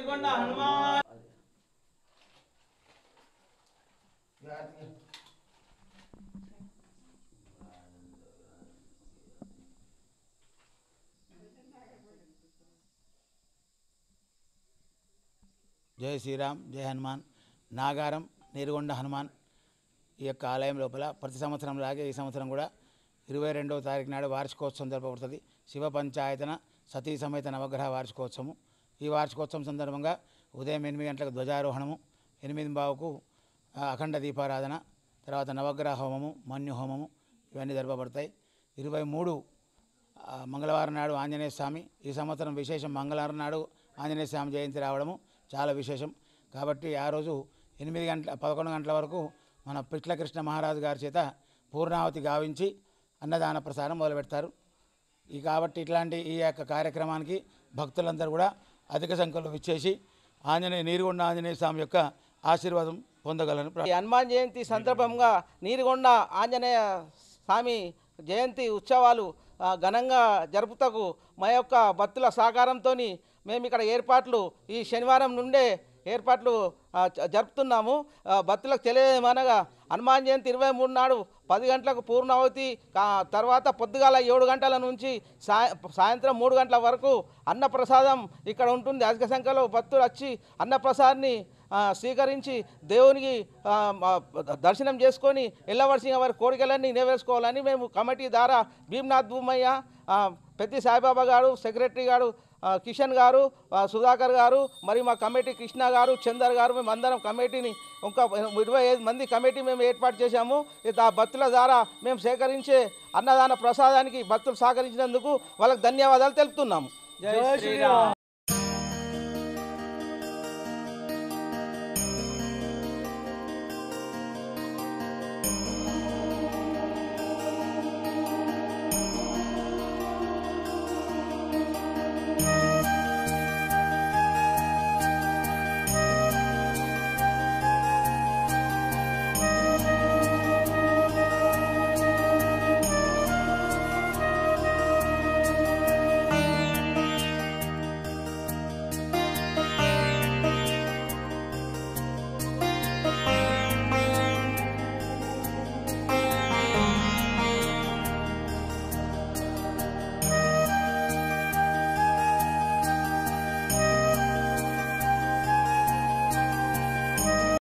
నీరుగొండ హనుమాన్ జై శ్రీరామ్ జై హనుమాన్ నాగారం నీరుగొండ హనుమాన్ ఈ యొక్క ఆలయం లోపల ప్రతి సంవత్సరం లాగే ఈ సంవత్సరం కూడా ఇరవై రెండవ తారీఖు నాడు వార్షికోత్సవం జరపబడుతుంది శివ పంచాయతన సతీ సమేత నవగ్రహ వార్షికోత్సవము ఈ వార్షికోత్సవం సందర్భంగా ఉదయం ఎనిమిది గంటలకు ధ్వజారోహణము ఎనిమిది బావుకు ఆ, అఖండ దీపారాధన తర్వాత నవగ్రహ హోమము మన్యు హోమము ఇవన్నీ జరపబడతాయి ఇరవై మూడు ఆ, మంగళవారం నాడు ఆంజనేయ స్వామి ఈ సంవత్సరం విశేషం మంగళవారం నాడు ఆంజనేయ స్వామి జయంతి రావడము చాలా విశేషం కాబట్టి ఆ రోజు ఎనిమిది గంటల పదకొండు గంటల వరకు మన పిట్ల కృష్ణ మహారాజు గారి చేత పూర్ణావతి గావించి అన్నదాన ప్రసారం మొదలు పెడతారు ఈ కాబట్టి ఇట్లాంటి ఈ యొక్క కార్యక్రమానికి భక్తులందరూ కూడా అధిక సంఖ్యలో విచ్చేసి ఆంజనేయ నీరుగొండ ఆంజనేయ స్వామి యొక్క ఆశీర్వాదం పొందగలను ఈ హనుమాన్ జయంతి సందర్భంగా నీరుగొండ ఆంజనేయ స్వామి జయంతి ఉత్సవాలు ఆ, ఘనంగా జరుపుటకు మా యొక్క భక్తుల సహకారంతో మేము ఇక్కడ ఏర్పాట్లు ఈ శనివారం నుండే ఏర్పాట్లు ఆ, జ- జరుపుతున్నాము ఆ, భక్తులకు తెలియమనగా హనుమాన్ జయంతి ఇరవై మూడు నాడు పది గంటలకు పూర్ణావతి కా- తర్వాత పొద్దుగాల ఏడు గంటల నుంచి సాయ సాయంత్రం మూడు గంటల వరకు అన్నప్రసాదం ఇక్కడ ఉంటుంది అధిక సంఖ్యలో భక్తులు వచ్చి అన్నప్రసాద్ని ఆ, స్వీకరించి దేవునికి ఆ, మా దర్శనం చేసుకొని వెళ్ళవలసిన వారి కోరికలన్నీ నెరవేర్చుకోవాలని మేము కమిటీ ద్వారా భీమ్నాథ్ భూమయ్య ఆ, పెద్ది సాయిబాబా గారు సెక్రటరీ గారు ఆ, కిషన్ గారు ఆ, సుధాకర్ గారు మరియు మా కమిటీ కృష్ణ గారు చందర్ గారు మేము అందరం కమిటీని ఇంకా ఇరవై ఐదు మంది కమిటీ మేము ఏర్పాటు చేశాము ఇది ఆ భక్తుల ద్వారా మేము సేకరించే అన్నదాన ప్రసాదానికి భక్తులు సహకరించినందుకు వాళ్ళకి ధన్యవాదాలు తెలుపుతున్నాము జై శ్రీరామ్